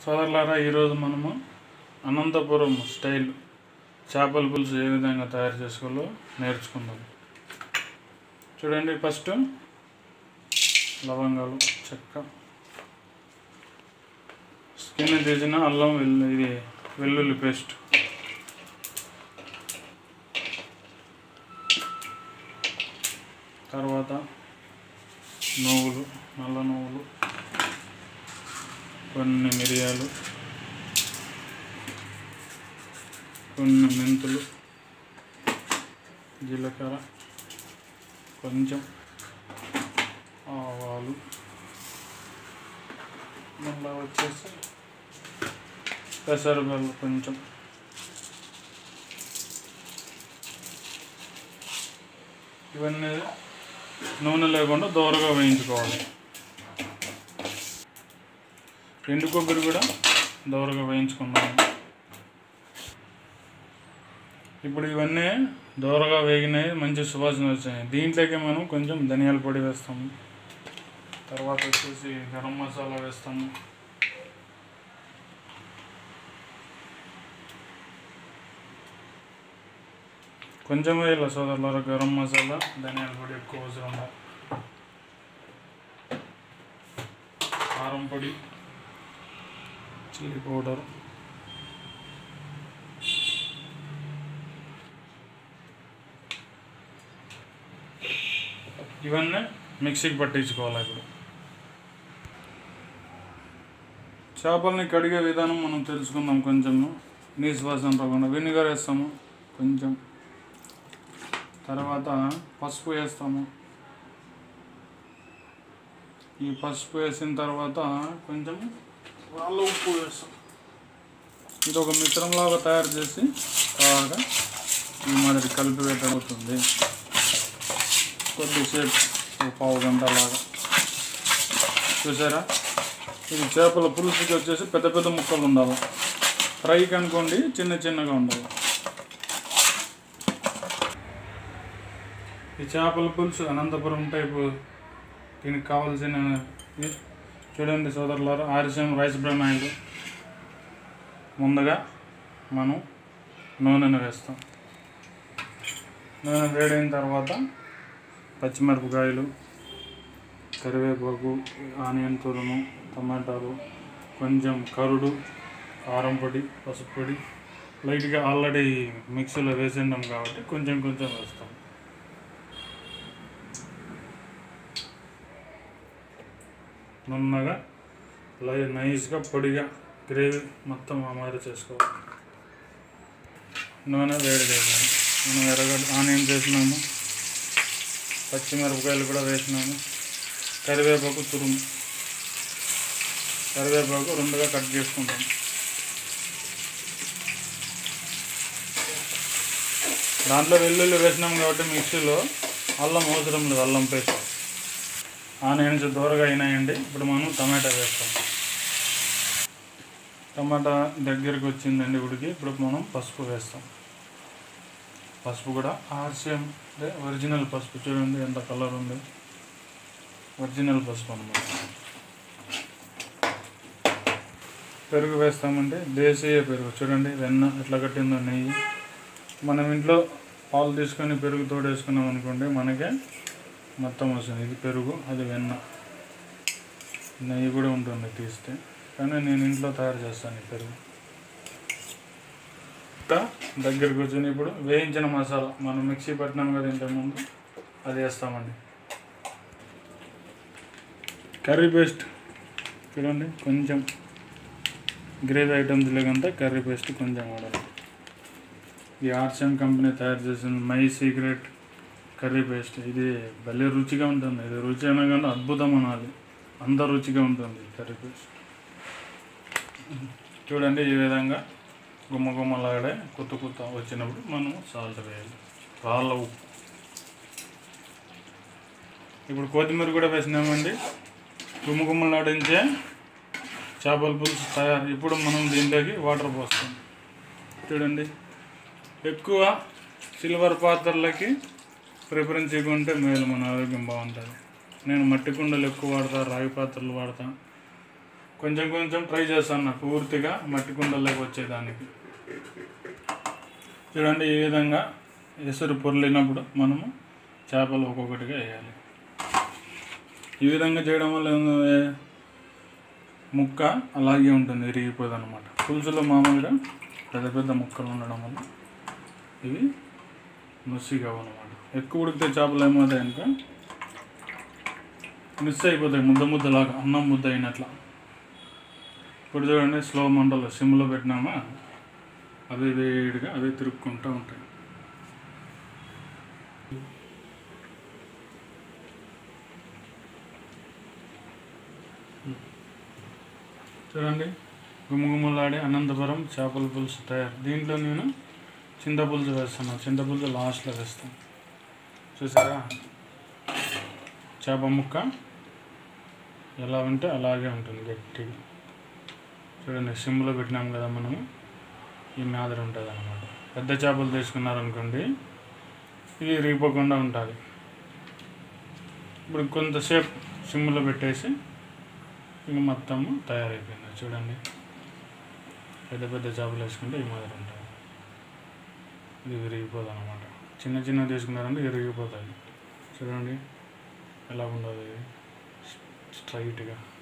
సోదరులారా ఈరోజు మనము అనంతపురం స్టైల్ చేపల పులుసు ఏ విధంగా తయారు చేసుకోవాలో నేర్చుకుందాం చూడండి ఫస్ట్ లవంగాలు చెక్క స్కిన్ తీసిన అల్లం వెల్లు ఇది వెల్లుల్లి పేస్ట్ తర్వాత నువ్వులు నల్ల నువ్వులు కొన్ని మిరియాలు కొన్ని మెంతులు జీలకర్ర కొంచెం ఆవాలు మళ్ళీ వచ్చేసి పెసరబెల్లు కొంచెం ఇవన్నీ నూనె లేకుండా దోరగా వేయించుకోవాలి ఎండు కొబ్బరి కూడా దోరగా వేయించుకున్నాము ఇప్పుడు ఇవన్నీ దోరగా వేగినాయి మంచి సువాసన వచ్చాయి దీంట్లోకి మనం కొంచెం ధనియాల పొడి వేస్తాము తర్వాత వచ్చేసి గరం మసాలా వేస్తాము కొంచెం వేయాలి సోదరుల గరం మసాలా ధనియాల పొడి ఎక్కువ అవసరం లేదు. కారం పొడి చిల్లీ పౌడర్ ఇవన్నీ మిక్సీకి పట్టించుకోవాలి ఇప్పుడు చేపల్ని కడిగే విధానం మనం తెలుసుకుందాం కొంచెము నీసు వాసన రాకుండా వెనిగర్ వేస్తాము కొంచెం తర్వాత పసుపు వేస్తాము ఈ పసుపు వేసిన తర్వాత కొంచెం వాళ్ళ ఉప్పు వేస్తాం ఇది ఒక మిశ్రమంలాగా తయారు చేసి బాగా ఈ మాదిరి కలిపి పెట్టబోతుంది కొద్దిసేపు ఒక పావు గంట లాగా చూసారా ఇది చేపల పులుసుకి వచ్చేసి పెద్ద పెద్ద ముక్కలు ఉండాలి ఫ్రైకి అనుకోండి చిన్న చిన్నగా ఉండాలి ఈ చేపల పులుసు అనంతపురం టైపు దీనికి కావాల్సిన ఇది చూడండి సోదరులారు ఆర్సిఎం రైస్ బ్రౌన్ ఆయిల్ ముందుగా మనం నూనెను వేస్తాం నూనె వేడైన తర్వాత పచ్చిమిరపకాయలు కరివేపాకు ఆనియన్ తురుము టమాటాలు కొంచెం కరుడు కారం పొడి పసుపు పొడి లైట్గా ఆల్రెడీ మిక్సీలో వేసిండాం కాబట్టి కొంచెం కొంచెం వేస్తాం నున్నగా లై నైస్గా పొడిగా గ్రేవీ మొత్తం ఆ మాదిరి చేసుకోవాలి నూనె వేడి చేసాము మనం ఎర్రగడ్డ ఆనియన్ వేసినాము పచ్చిమిరపకాయలు కూడా వేసినాము కరివేపాకు తురుము కరివేపాకు రెండుగా కట్ చేసుకుంటాం దాంట్లో వెల్లుల్లి వేసినాం కాబట్టి మిక్సీలో అల్లం అవసరం లేదు అల్లం పేస్ట్ ఆనియన్స్ దూరగా అయినాయండి ఇప్పుడు మనం టమాటా వేస్తాం టమాటా దగ్గరికి వచ్చిందండి ఉడికి ఇప్పుడు మనం పసుపు వేస్తాం పసుపు కూడా ఆర్సిఎం అంటే ఒరిజినల్ పసుపు చూడండి ఎంత కలర్ ఉంది ఒరిజినల్ పసుపు అనమాట పెరుగు వేస్తామంటే దేశీయ పెరుగు చూడండి వెన్న ఎట్లా కట్టిందో నెయ్యి మనం ఇంట్లో పాలు తీసుకొని పెరుగు తోడేసుకున్నాం అనుకోండి మనకే మొత్తం వస్తుంది ఇది పెరుగు అది వెన్న నెయ్యి కూడా ఉంటుంది తీస్తే కానీ నేను ఇంట్లో తయారు చేస్తాను ఈ పెరుగు ఇంకా దగ్గరికి కూర్చొని ఇప్పుడు వేయించిన మసాలా మనం మిక్సీ పట్టినాం కదా ఇంతకుముందు అది వేస్తామండి కర్రీ పేస్ట్ చూడండి కొంచెం గ్రేవీ ఐటమ్స్ లేకంతా కర్రీ పేస్ట్ కొంచెం వాడాలి ఈ ఆర్సిఎం కంపెనీ తయారు చేసిన మై సీక్రెట్ కర్రీ పేస్ట్ ఇది భలే రుచిగా ఉంటుంది ఇది రుచి అనగానే అద్భుతం అనాలి అంత రుచిగా ఉంటుంది ఈ కర్రీ పేస్ట్ చూడండి ఈ విధంగా గుమ్మ గుమ్మలాడే కొత్త కొత్త వచ్చినప్పుడు మనం సాల్ట్ వేయాలి రాళ్ళ ఉప్పు ఇప్పుడు కొత్తిమీర కూడా వేసినామండి గుమ్మ గుమ్మలాడించే చేపల పులుసు తయారు ఇప్పుడు మనం దీంట్లోకి వాటర్ పోస్తాం చూడండి ఎక్కువ సిల్వర్ పాత్రలకి ప్రిఫరెన్స్ ఇవ్వకుంటే మేలు మన ఆరోగ్యం బాగుంటుంది నేను మట్టి కుండలు ఎక్కువ వాడతా రాగి పాత్రలు వాడతా కొంచెం కొంచెం ట్రై చేస్తాను పూర్తిగా మట్టి కుండల్లోకి వచ్చేదానికి చూడండి ఈ విధంగా ఎసురు పొర్లినప్పుడు మనము చేపలు ఒక్కొక్కటిగా వేయాలి ఈ విధంగా చేయడం వల్ల ఏంది? ముక్క అలాగే ఉంటుంది విరిగిపోదు అనమాట పులుసులో మామూలుగా పెద్ద పెద్ద ముక్కలు ఉండడం వల్ల ఇవి నుసిగా అనమాట ఎక్కువ ఉడికితే చేపలు ఏమవుతాయి అంటే మిస్ అయిపోతాయి ముద్ద ముద్దలాగా అన్నం ముద్ద అయినట్ల ఇప్పుడు చూడండి స్లో మంటలో సిమ్లో పెట్టినామా అవి వేడిగా అవి తిరుక్కుంటూ ఉంటాయి చూడండి గుమగుమలాడే అనంతపురం చేపల పులుసు తయారు దీంట్లో నేను చింతపులుసు వేస్తాను చింతపులుసు లాస్ట్లో వేస్తాను చూసారా చేప ముక్క ఎలా ఉంటే అలాగే ఉంటుంది గట్టిగా చూడండి సిమ్లో పెట్టినాం కదా మనము ఈ మాదిరి ఉంటుంది అనమాట పెద్ద చేపలు తీసుకున్నారనుకోండి ఇది రీపోకుండా ఉంటుంది ఇప్పుడు కొంతసేపు సిమ్లో పెట్టేసి ఇంక మొత్తము తయారైపోయింది చూడండి పెద్ద పెద్ద చేపలు వేసుకుంటే ఈ మాదిరి ఉంటుంది ఇది విరిగిపోదు అనమాట చిన్న చిన్న తీసుకున్నారంటే విరిగిపోతాయి చూడండి ఎలా ఉండదు ఇది స్ట్రైట్గా